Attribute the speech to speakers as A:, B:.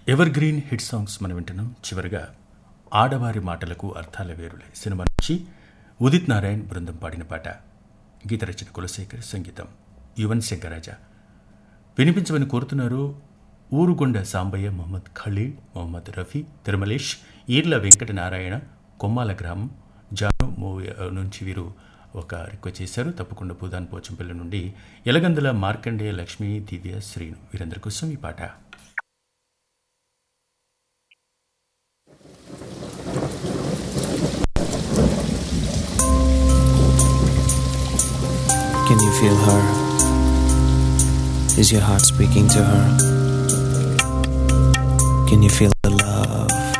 A: Ever green hit songs మనం వింటున్నాం చివరిగా ఆడవారి మాటలకు అర్థాల వేరులే సినిమా నుంచి ఉదిత్ నారాయణ్ బృందం పాడిన పాట గీత రచన కులశేఖర్ సంగీతం యువన్ శంకరాజ వినిపించమని కోరుతున్నారు ఊరుగొండ సాంబయ్య మొహమ్మద్ ఖలీల్ మొహమ్మద్ రఫీ తిరుమలేష్ ఈర్ల వెంకట నారాయణ కొమ్మాల గ్రామం జాను మూవీ నుంచి వీరు ఒక రిక్వెస్ట్ చేశారు తప్పకుండా పూదాన్ పోచంపల్లి నుండి ఎలగందుల మార్కండేయ లక్ష్మీ దివ్య శ్రీను వీరందరి కోసం ఈ పాట
B: Can you feel her? Is your heart speaking to her? Can you feel